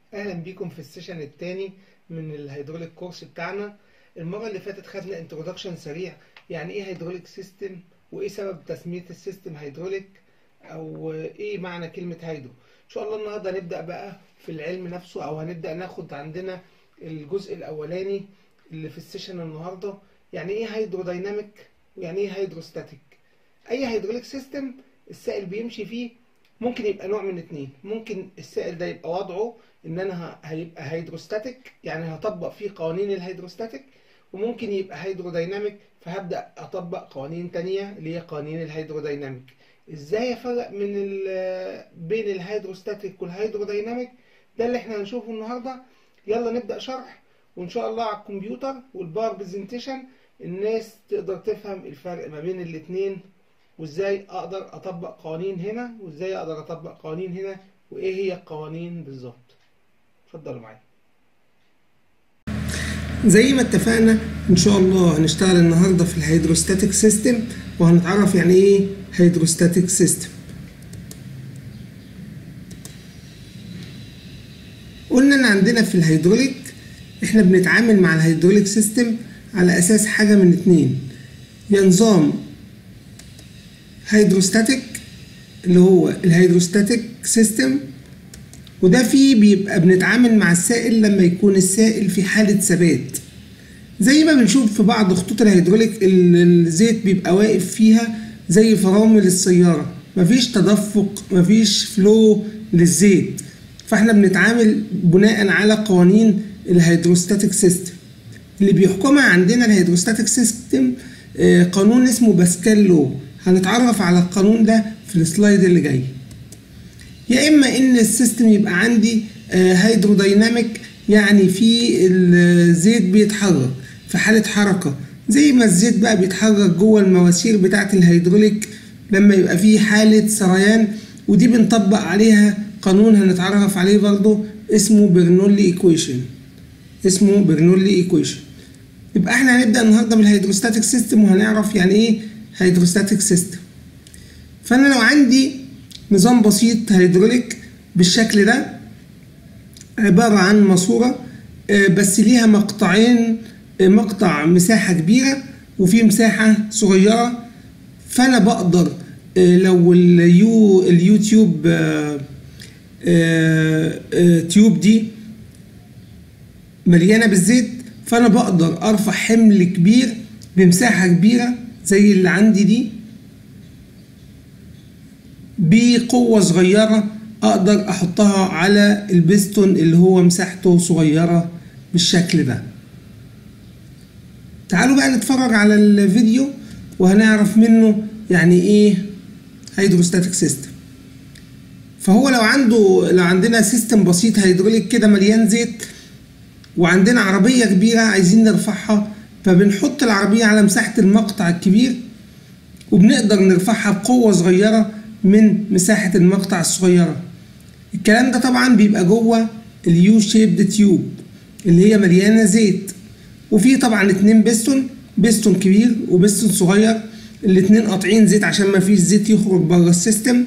اهلا بيكم في السيشن الثاني من الهيدروليك كورس بتاعنا المره اللي فاتت خدنا انترودكشن سريع يعني ايه هيدروليك سيستم وايه سبب تسميه السيستم هيدروليك او ايه معنى كلمه هيدرو ان شاء الله النهارده هنبدا بقى في العلم نفسه او هنبدا ناخد عندنا الجزء الاولاني اللي في السيشن النهارده يعني ايه هيدرودايناميك ويعني ايه هيدروستاتيك اي هيدروليك سيستم السائل بيمشي فيه ممكن يبقى نوع من اتنين ممكن السائل ده يبقى وضعه ان انا هيبقى هيدروستاتيك يعني هطبق فيه قوانين الهيدروستاتيك وممكن يبقى هيدرودايناميك فهبدأ اطبق قوانين تانية اللي هي قوانين الهيدرودايناميك ازاي افرق من بين الهيدروستاتيك والهيدرودايناميك ده اللي احنا هنشوفه النهارده يلا نبدأ شرح وان شاء الله على الكمبيوتر والباور برزنتيشن الناس تقدر تفهم الفرق ما بين الاتنين وازاي اقدر اطبق قوانين هنا وازاي اقدر اطبق قوانين هنا وايه هي القوانين بالظبط اتفضلوا معايا زي ما اتفقنا ان شاء الله هنشتغل النهارده في الهيدروستاتيك سيستم وهنتعرف يعني ايه هيدروستاتيك سيستم قلنا ان عندنا في الهيدروليك احنا بنتعامل مع الهيدروليك سيستم على اساس حاجه من اتنين يا نظام هيدروستاتيك اللي هو الهيدروستاتيك سيستم وده فيه بيبقى بنتعامل مع السائل لما يكون السائل في حالة ثبات زي ما بنشوف في بعض خطوط الهيدروليك الزيت بيبقى واقف فيها زي فرامل السيارة مفيش تدفق مفيش فلو للزيت فاحنا بنتعامل بناء على قوانين الهيدروستاتيك سيستم اللي بيحكمها عندنا الهيدروستاتيك سيستم قانون اسمه باسكال لو هنتعرف على القانون ده في السلايد اللي جاي يا اما ان السيستم يبقى عندي هيدرودايناميك يعني في الزيت بيتحرك في حالة حركة زي ما الزيت بقى بيتحرك جوه المواسير بتاعة الهيدروليك لما يبقى في حالة سريان ودي بنطبق عليها قانون هنتعرف عليه برضه اسمه برنولي ايكويشن اسمه برنولي ايكويشن يبقى احنا هنبدأ النهارده بالهيدروستاتيك سيستم وهنعرف يعني ايه هيدروستاتيك سيستم فانا لو عندي نظام بسيط هيدروليك بالشكل ده عبارة عن ماسورة بس ليها مقطعين مقطع مساحة كبيرة وفي مساحة صغيرة فأنا بقدر لو اليو اليوتيوب تيوب دي مليانة بالزيت فأنا بقدر أرفع حمل كبير بمساحة كبيرة زي اللي عندي دي بقوة صغيرة أقدر أحطها على البستون اللي هو مساحته صغيرة بالشكل ده تعالوا بقى نتفرج على الفيديو وهنعرف منه يعني إيه هيدروستاتيك سيستم فهو لو عنده لو عندنا سيستم بسيط هيدروليك كده مليان زيت وعندنا عربية كبيرة عايزين نرفعها فبنحط العربية على مساحة المقطع الكبير وبنقدر نرفعها بقوة صغيرة من مساحة المقطع الصغيرة الكلام ده طبعا بيبقى جوه اليو شيبد تيوب اللي هي مليانة زيت وفي طبعا اتنين بستون بستون كبير وبستون صغير الاتنين قاطعين زيت عشان ما فيش زيت يخرج بره السيستم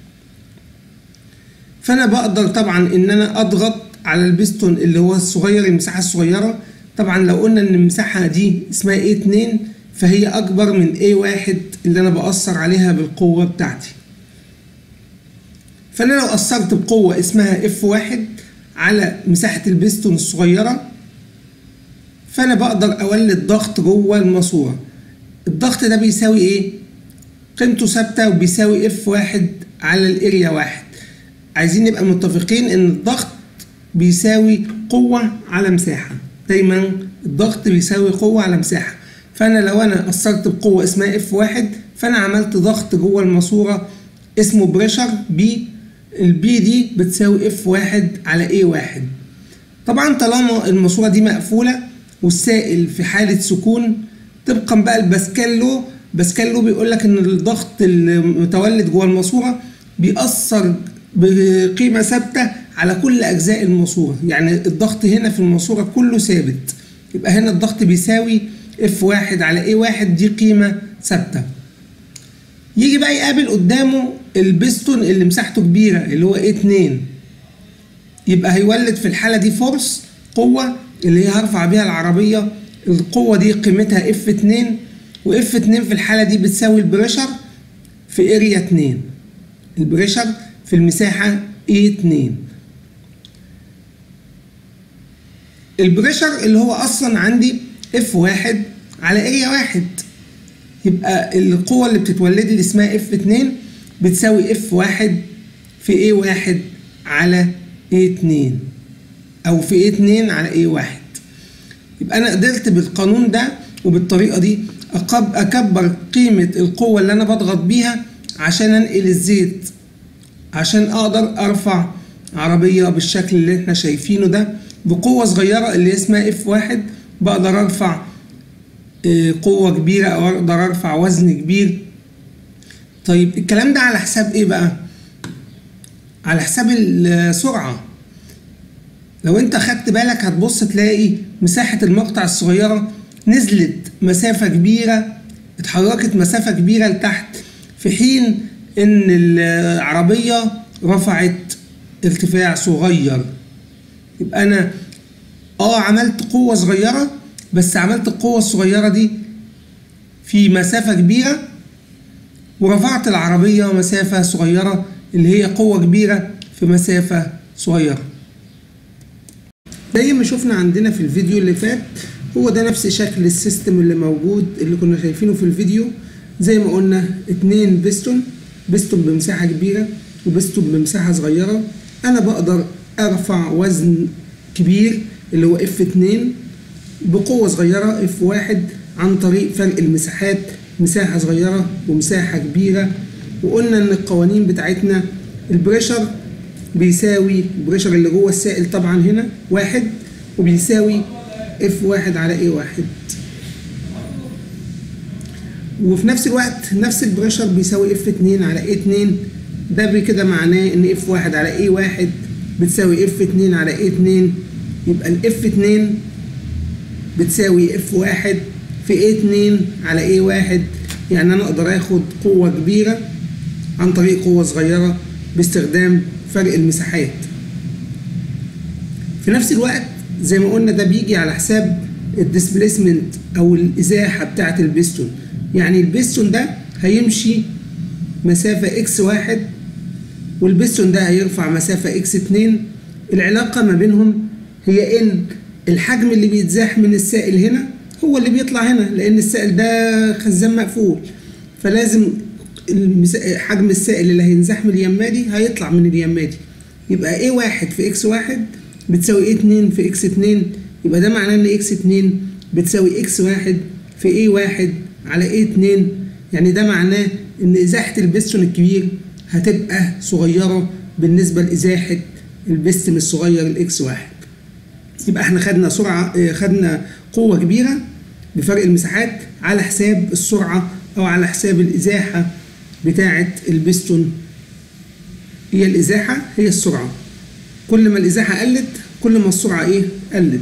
فانا بقدر طبعا ان انا اضغط على البستون اللي هو الصغير المساحة الصغيرة طبعا لو قلنا ان المساحة دي اسمها A2 فهي اكبر من A1 اللي انا بأثر عليها بالقوة بتاعتي فانا لو اثرت بقوه اسمها F1 على مساحه البستون الصغيره فانا بقدر اولد ضغط جوه الماسوره الضغط ده بيساوي ايه قيمته ثابته وبيساوي F1 على الاريا واحد عايزين نبقى متفقين ان الضغط بيساوي قوه على مساحه دايما الضغط بيساوي قوه على مساحه فانا لو انا اثرت بقوه اسمها F1 فانا عملت ضغط جوه الماسوره اسمه بريشر بي البي دي بتساوي اف واحد على اي واحد طبعا طالما الماسوره دي مقفوله والسائل في حاله سكون طبقا بقى الباسكالو باسكالو بيقول لك ان الضغط المتولد جوه الماسوره بيأثر بقيمه ثابته على كل اجزاء الماسوره يعني الضغط هنا في الماسوره كله ثابت يبقى هنا الضغط بيساوي اف واحد على اي واحد دي قيمه ثابته يجي بقى يقابل قدامه البستون اللي مساحته كبيره اللي هو A2 يبقى هيولد في الحالة دي فورس قوة اللي هي هرفع بيها العربية القوة دي قيمتها اف 2 واف 2 في الحالة دي بتساوي البريشر في اريا 2 البريشر في المساحة A2 البريشر اللي هو اصلا عندي اف واحد على اريا واحد يبقى القوة اللي بتتولد لي اسمها اف 2 بتساوي اف واحد في اي واحد على اي 2 او في اي 2 على اي واحد يبقى انا قدرت بالقانون ده وبالطريقة دي أقب اكبر قيمة القوة اللي انا بضغط بيها عشان انقل الزيت عشان اقدر ارفع عربية بالشكل اللي احنا شايفينه ده بقوة صغيرة اللي اسمها اف واحد بقدر ارفع قوة كبيرة او اقدر ارفع وزن كبير طيب الكلام ده على حساب ايه بقى على حساب السرعة لو انت خدت بالك هتبص تلاقي مساحة المقطع الصغيرة نزلت مسافة كبيرة اتحركت مسافة كبيرة لتحت في حين ان العربية رفعت ارتفاع صغير يبقى انا اه عملت قوة صغيرة بس عملت القوة الصغيرة دي في مسافة كبيرة ورفعت العربية مسافة صغيرة اللي هي قوة كبيرة في مسافة صغيرة زي ما شفنا عندنا في الفيديو اللي فات هو ده نفس شكل السيستم اللي موجود اللي كنا شايفينه في الفيديو زي ما قلنا اتنين بيستون بيستون بمساحة كبيرة وبيستون بمساحة صغيرة أنا بقدر أرفع وزن كبير اللي هو اف 2 بقوة صغيرة اف 1 عن طريق فرق المساحات مساحة صغيرة ومساحة كبيرة وقلنا ان القوانين بتاعتنا البريشر بيساوي البريشر اللي جوه السائل طبعا هنا واحد وبيساوي اف واحد على اي واحد وفي نفس الوقت نفس البريشر بيساوي اف 2 على اي 2 ده كده معناه ان اف واحد على اي واحد بتساوي اف 2 على اي 2 يبقى الاف 2 بتساوي اف واحد في اي 2 على اي واحد يعني انا اقدر اخد قوة كبيرة عن طريق قوة صغيرة باستخدام فرق المساحات في نفس الوقت زي ما قلنا ده بيجي على حساب الديسبليسمنت او الازاحة بتاعة البستون يعني البستون ده هيمشي مسافة اكس واحد والبستون ده هيرفع مسافة اكس اتنين العلاقة ما بينهم هي ان الحجم اللي بيتزاح من السائل هنا هو اللي بيطلع هنا لان السائل ده خزان مقفول فلازم حجم السائل اللي هينزاح من اليمه دي هيطلع من اليمه دي يبقى ايه واحد في اكس واحد بتساوي ايه اتنين في اكس اتنين يبقى ده معناه ان اكس اتنين بتساوي اكس واحد في ايه واحد على ايه اتنين يعني ده معناه ان ازاحة البستون الكبير هتبقى صغيرة بالنسبة لازاحة البستن الصغير الاكس واحد يبقى احنا خدنا سرعة خدنا قوة كبيرة بفرق المساحات على حساب السرعة او على حساب الازاحة بتاعة البستون هي الازاحة هي السرعة كل ما الازاحة قلت كل ما السرعة ايه قلت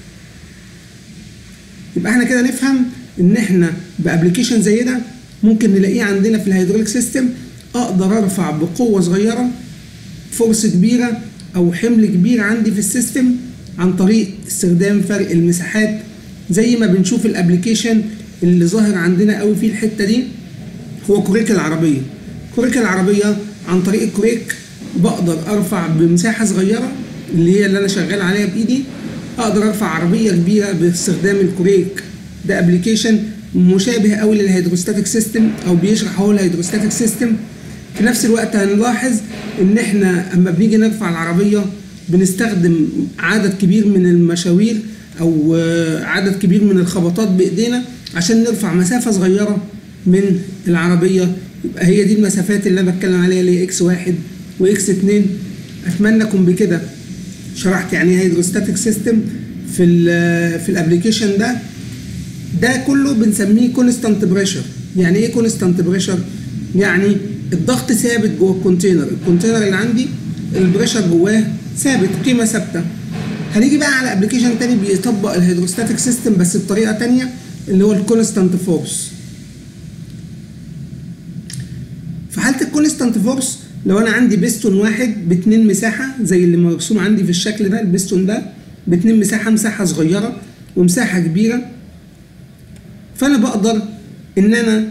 يبقى احنا كده نفهم ان احنا بابلكيشن زي ده ممكن نلاقيه عندنا في الهيدروليك سيستم اقدر ارفع بقوة صغيرة فورس كبيرة او حمل كبير عندي في السيستم عن طريق استخدام فرق المساحات زي ما بنشوف الابلكيشن اللي ظاهر عندنا قوي في الحته دي هو كوريك العربيه كوريك العربيه عن طريق الكوريك بقدر ارفع بمساحه صغيره اللي هي اللي انا شغال عليها بايدي اقدر ارفع عربيه كبيره باستخدام الكوريك ده ابلكيشن مشابه قوي للهيدروستاتيك سيستم او بيشرح هو الهيدروستاتيك سيستم في نفس الوقت هنلاحظ ان احنا اما بنيجي نرفع العربيه بنستخدم عدد كبير من المشاوير او عدد كبير من الخبطات بايدينا عشان نرفع مسافه صغيره من العربيه يبقى هي دي المسافات اللي انا بتكلم عليها اللي هي اكس واحد واكس اتنين اتمنى اكون بكده شرحت يعني ايه هيدروستاتيك سيستم في ال في الابلكيشن ده ده كله بنسميه كونستانت بريشر يعني ايه كونستانت بريشر يعني الضغط ثابت جوه الكونتينر الكونتينر اللي عندي البريشر جواه ثابت قيمه ثابته هنيجي بقى على ابلكيشن تاني بيطبق الهيدروستاتيك سيستم بس بطريقه تانية اللي هو الكونستانت فورس في حاله الكونستانت فورس لو انا عندي بيستون واحد باتنين مساحه زي اللي مرسوم عندي في الشكل ده البيستون ده باتنين مساحه مساحه صغيره ومساحه كبيره فانا بقدر ان انا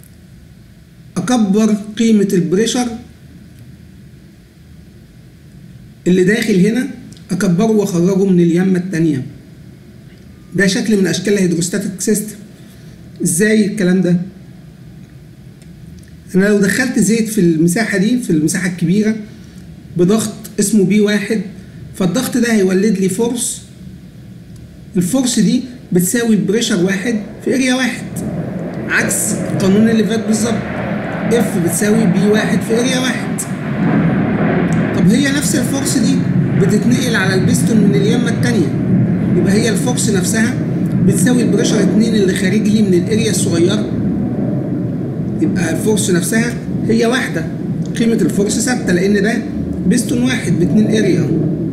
اكبر قيمه البريشر اللي داخل هنا اكبره واخرجه من اليمه التانيه ده شكل من اشكال الهيدروستاتيك سيستم ازاي الكلام ده انا لو دخلت زيت في المساحه دي في المساحه الكبيره بضغط اسمه بي واحد فالضغط ده هيولد لي فورس الفورس دي بتساوي البريشر واحد في اريا واحد عكس القانون اللي فات بالظبط اف بتساوي بي واحد في اريا واحد طب هي نفس الفورس دي بتتنقل على البستون من اليمه التانيه يبقى هي الفورس نفسها بتساوي البريشر اتنين اللي خارج لي من الاريا الصغيره يبقى الفورس نفسها هي واحده قيمه الفورس ثابته لان ده بستون واحد باتنين اريا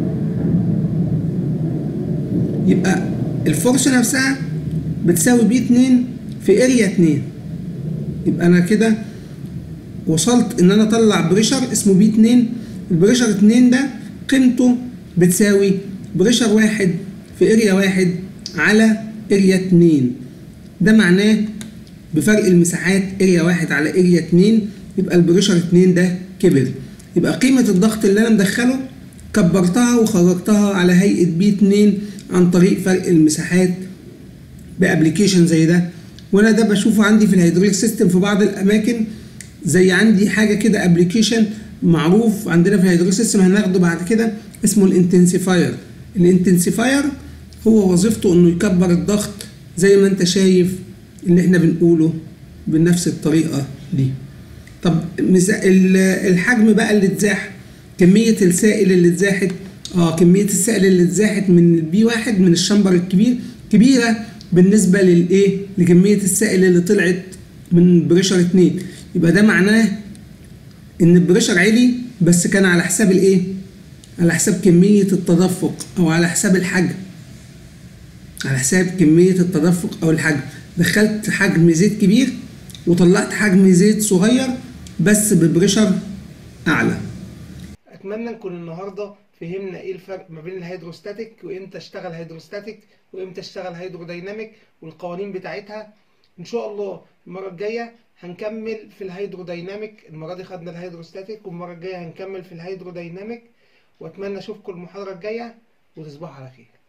يبقى الفورس نفسها بتساوي بي اتنين في اريا اتنين يبقى انا كده وصلت ان انا اطلع بريشر اسمه بي اتنين البريشر اتنين ده قيمته بتساوي بريشر واحد في اريا واحد على اريا اتنين ده معناه بفرق المساحات اريا واحد على اريا اتنين يبقى البريشر اتنين ده كبر يبقى قيمة الضغط اللي انا مدخله كبرتها وخرجتها على هيئة بي اتنين عن طريق فرق المساحات بابليكيشن زي ده وانا ده بشوفه عندي في الهيدروليك سيستم في بعض الاماكن زي عندي حاجه كده ابلكيشن معروف عندنا في الهيدروليك سيستم هناخده بعد كده اسمه الانتنسيفاير الانتنسيفاير هو وظيفته انه يكبر الضغط زي ما انت شايف اللي احنا بنقوله بنفس الطريقه دي طب الحجم بقى اللي اتزاح كميه السائل اللي اتزاحت اه كميه السائل اللي اتزاحت من البي واحد من الشمبر الكبير كبيره بالنسبه للايه لكميه السائل اللي طلعت من بريشر اتنين يبقى ده معناه ان البريشر عالي بس كان على حساب الايه على حساب كميه التدفق او على حساب الحجم على حساب كميه التدفق او الحجم دخلت حجم زيت كبير وطلعت حجم زيت صغير بس ببريشر اعلى اتمنى نكون النهارده فهمنا ايه الفرق ما بين الهيدروستاتيك وامتى اشتغل هيدروستاتيك وامتى اشتغل هيدرودايناميك والقوانين بتاعتها ان شاء الله المره الجايه هنكمل في الهيدرودايناميك المره دي خدنا الهيدروستاتيك والمره الجايه هنكمل في الهيدرودايناميك واتمنى اشوفكم المحاضره الجايه وتصبحوا على خير